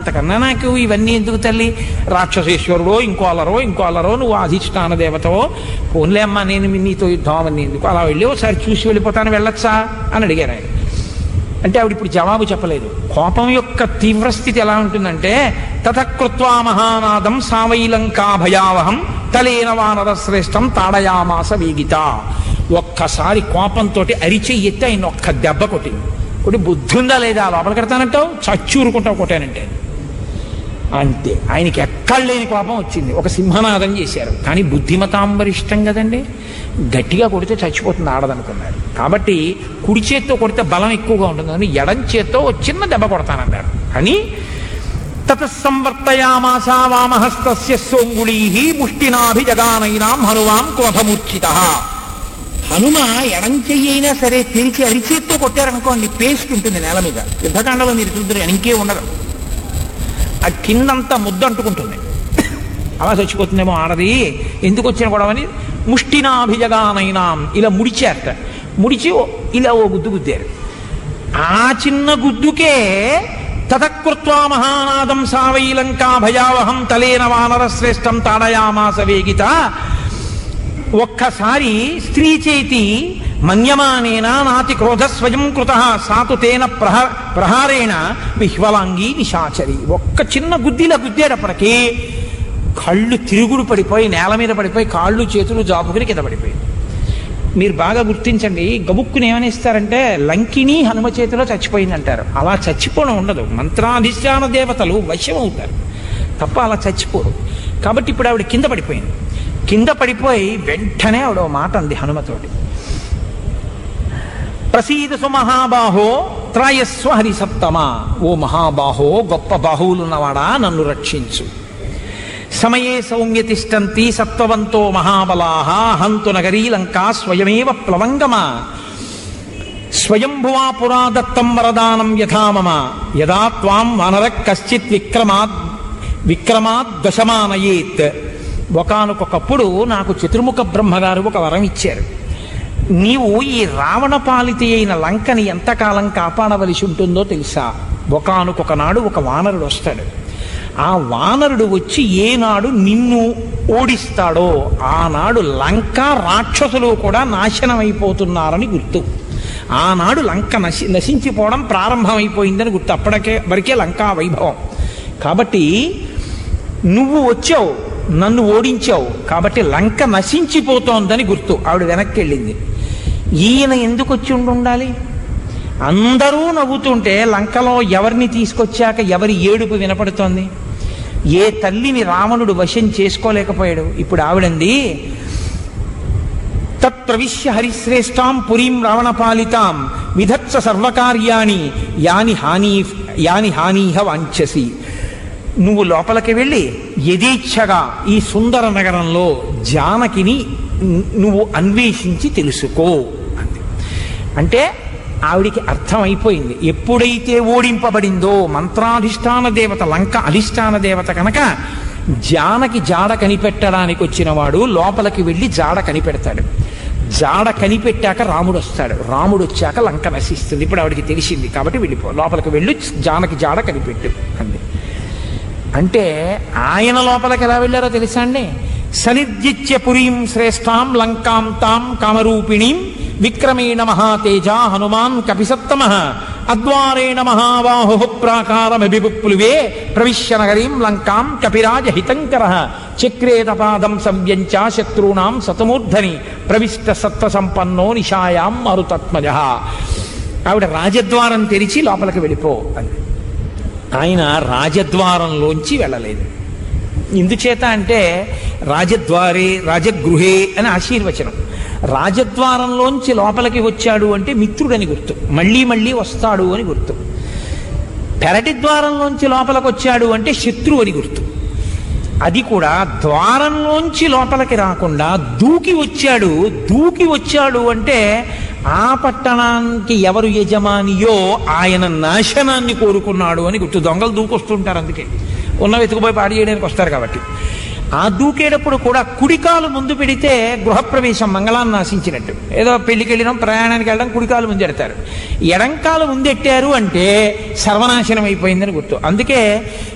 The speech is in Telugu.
అంతకన్నా నాకు ఇవన్నీ ఎందుకు తల్లి రాక్షసేశ్వరుడో ఇంకో అలరో ఇంకో అలరో నువ్వు అధిష్టాన దేవతవో పోన్లే అమ్మా నేను నీతో యుద్ధం అని ఎందుకు అలా వెళ్ళి ఒకసారి చూసి వెళ్ళిపోతాను వెళ్ళొచ్చా అని అడిగారు ఆయన అంటే ఆవిడ ఇప్పుడు జవాబు చెప్పలేదు కోపం యొక్క తీవ్రస్థితి ఎలా ఉంటుందంటే తతకృత్వా మహానాదం సావైలంకా భయావహం తలేన వానర శ్రేష్టం తాడయామాస వేగిత ఒక్కసారి కోపంతో అరిచె ఎత్తి ఆయన ఒక్క దెబ్బ కొట్టింది కొట్టి బుద్ధి ఉందా లేదా లోపల కడతానంటావు చచ్చూరుకుంటావు కొట్టానంటే అంతే ఆయనకి ఎక్కడ లేని కోపం వచ్చింది ఒక సింహనాదం చేశారు కానీ బుద్ధిమతాంబరిష్టం కదండి గట్టిగా కొడితే చచ్చిపోతుంది ఆడదనుకున్నారు కాబట్టి కుడి చేత్తో కొడితే బలం ఎక్కువగా ఉంటుంది అని ఎడం చేత్తో ఒక చిన్న దెబ్బ కొడతానన్నారు అని తతసంవర్తయామాసా వామహస్తస్య సోంగుళీ ముష్టినాభిజగానైనాం హనుమాం క్రోధమూర్ఛిత హనుమ ఎడం చెయ్యి అయినా సరే తెరిచి అరిచేత్తో కొట్టారనుకోండి పేస్ట్ ఉంటుంది నేల మీద యుద్ధకాండలో మీరు చూద్దరు ఇంకే ఉండదు ఆ కిందంతా ముద్ద అంటుకుంటుంది అలా చచ్చిపోతుందేమో ఆడది ఎందుకు వచ్చిన గొడవని ముష్టినాభిజగానైనాం ఇలా ముడిచారట ముడిచి ఓ- ఇలా ఓ గుద్దు గుద్దారు ఆ చిన్న గుద్దుకే తతకృత్వా మహానాదం సావైలంకా భయావహం తలేన వానర శ్రేష్టం తాడయామాస వేగిత ఒక్కసారి స్త్రీ చేతి మన్యమానేన నాతి క్రోధ స్వయం కృత సాతు తేన ప్రహ ప్రహారేణ విహ్వలాంగి నిశాచరి ఒక్క చిన్న గుద్దిలా గుద్దేటప్పటికీ కళ్ళు తిరుగుడు పడిపోయి నేల మీద పడిపోయి కాళ్ళు చేతులు జాపుకుని కింద పడిపోయి మీరు బాగా గుర్తించండి గబుక్కుని ఏమనిస్తారంటే లంకిని హనుమ చేతిలో చచ్చిపోయింది అంటారు అలా చచ్చిపోవడం ఉండదు మంత్రాధిష్టాన దేవతలు వశ్యం అవుతారు తప్ప అలా చచ్చిపోరు కాబట్టి ఇప్పుడు ఆవిడ కింద పడిపోయింది కింద పడిపోయి వెంటనే ఆవిడ ఓ మాట అంది హనుమతోటి ప్రసీద సుమహాబాహో త్రాయస్వ హరిసప్తమ ఓ మహాబాహో గొప్ప బాహువులున్నవాడా నన్ను రక్షించు సమయే సౌమ్యతిష్టంతి సత్వవంతో మహాబలాహ హంతు నగరీ లంకా స్వయమేవ ప్లవంగమ స్వయంభువా పురా దత్తం వరదానం యథా మమ యదా త్వాం వనర కశ్చిత్ విక్రమాద్ విక్రమాద్ దశమానయేత్ ఒకనకొకప్పుడు నాకు చతుర్ముఖ బ్రహ్మగారు ఒక వరం ఇచ్చారు నీవు ఈ రావణ పాలితి అయిన లంకని ఎంతకాలం కాపాడవలసి ఉంటుందో తెలుసా ఒకనకొక నాడు ఒక వానరుడు వస్తాడు ఆ వానరుడు వచ్చి ఏనాడు నిన్ను ఓడిస్తాడో ఆనాడు లంక రాక్షసులు కూడా నాశనం అయిపోతున్నారని గుర్తు ఆనాడు లంక నశి నశించిపోవడం ప్రారంభమైపోయిందని గుర్తు అప్పటికే వరకే లంకా వైభవం కాబట్టి నువ్వు వచ్చావు నన్ను ఓడించావు కాబట్టి లంక నశించిపోతోందని గుర్తు ఆవిడ వెనక్కి వెళ్ళింది ఈయన ఎందుకు వచ్చి ఉండి ఉండాలి అందరూ నవ్వుతుంటే లంకలో ఎవరిని తీసుకొచ్చాక ఎవరి ఏడుపు వినపడుతోంది ఏ తల్లిని రావణుడు వశం చేసుకోలేకపోయాడు ఇప్పుడు ఆవిడంది తత్ప్రవిశ్య హరిశ్రేష్టాం పురీం రావణపాలితాం విధత్స సర్వకార్యాణి యాని హాని యాని హానీహ వాంఛసి నువ్వు లోపలికి వెళ్ళి యథేచ్ఛగా ఈ సుందర నగరంలో జానకిని నువ్వు అన్వేషించి తెలుసుకో అంది అంటే ఆవిడికి అర్థమైపోయింది ఎప్పుడైతే ఓడింపబడిందో మంత్రాధిష్టాన దేవత లంక అధిష్టాన దేవత కనుక జానకి జాడ కనిపెట్టడానికి వచ్చినవాడు లోపలికి వెళ్ళి జాడ కనిపెడతాడు జాడ కనిపెట్టాక రాముడు వస్తాడు రాముడు వచ్చాక లంక నశిస్తుంది ఇప్పుడు ఆవిడికి తెలిసింది కాబట్టి వెళ్ళిపో లోపలికి వెళ్ళి జానకి జాడ కనిపెట్టు అంది అంటే ఆయన లోపలికి ఎలా వెళ్ళారో తెలుసా అండి సనిర్జిత్య పురీం శ్రేష్టాం లంకాం తాం కామరూపిణీం విక్రమేణ మహాతేజ హనుమాన్ కపిసత్తమ అద్వారేణ మహాబాహు ప్రాకారమభిపుప్లువే ప్రవిశ్య నగరీం లంకాం కపిరాజ హితంకర చక్రేతపాదం సంవ్యంచ శత్రూణాం సతమూర్ధని ప్రవిష్ట సత్వ సంపన్నో నిశాయాం మరుతత్మజ ఆవిడ రాజద్వారం తెరిచి లోపలికి వెళ్ళిపో అని ఆయన రాజద్వారంలోంచి వెళ్ళలేదు ఎందుచేత అంటే రాజద్వారే రాజగృహే అని ఆశీర్వచనం రాజద్వారంలోంచి లోపలికి వచ్చాడు అంటే మిత్రుడని గుర్తు మళ్ళీ మళ్ళీ వస్తాడు అని గుర్తు పెరటి ద్వారంలోంచి లోపలికి వచ్చాడు అంటే శత్రువు అని గుర్తు అది కూడా ద్వారంలోంచి లోపలికి రాకుండా దూకి వచ్చాడు దూకి వచ్చాడు అంటే ఆ పట్టణానికి ఎవరు యజమానియో ఆయన నాశనాన్ని కోరుకున్నాడు అని గుర్తు దొంగలు దూకొస్తుంటారు అందుకే ఉన్న వెతుకుపోయి పాడి చేయడానికి వస్తారు కాబట్టి ఆ దూకేటప్పుడు కూడా కుడికాలు ముందు పెడితే గృహప్రవేశం మంగళాన్ని నాశించినట్టు ఏదో పెళ్లికి వెళ్ళడం ప్రయాణానికి వెళ్ళడం కుడికాలు ముందెడతారు ఎడంకాలు ముందెట్టారు అంటే సర్వనాశనం అయిపోయిందని గుర్తు అందుకే